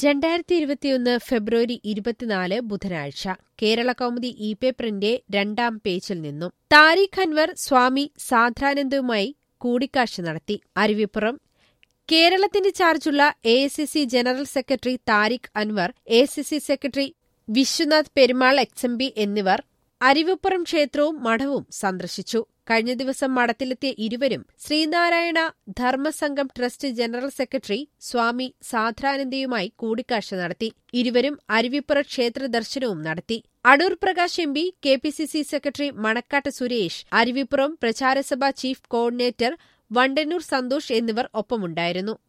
രണ്ടായിരത്തി ഇരുപത്തിയൊന്ന് ഫെബ്രുവരി ഇരുപത്തിനാല് ബുധനാഴ്ച കേരള കൗമുദി ഇ പേപ്പറിന്റെ രണ്ടാം പേജിൽ നിന്നും താരിഖ് അൻവർ സ്വാമി സാന്ദ്രാനന്ദവുമായി കൂടിക്കാഴ്ച നടത്തി അരുവിപ്പുറം കേരളത്തിന്റെ ചാർജുള്ള A general secretary Tariq Anwar A secretary Vishwanath Perumal ex M P എന്നിവർ അരുവിപ്പുറം ക്ഷേത്രവും മഠവും സന്ദർശിച്ചു കഴിഞ്ഞ ദിവസം മഠത്തിലെത്തിയ ഇരുവരും Sreenarayana Dharmasangham trust general secretary Swami സാന്ദ്രാനന്ദയുമായി കൂടിക്കാഴ്ച നടത്തി ഇരുവരും അരുവിപ്പുറ ക്ഷേത്ര ദർശനവും നടത്തി Adoor Prakash M P K P C C secretary Manakkad Suresh Aruvippuram പ്രചാരസഭ ചീഫ് കോർഡിനേറ്റർ വണ്ടന്നൂർ സന്തോഷ് എന്നിവർ ഒപ്പമുണ്ടായിരുന്നു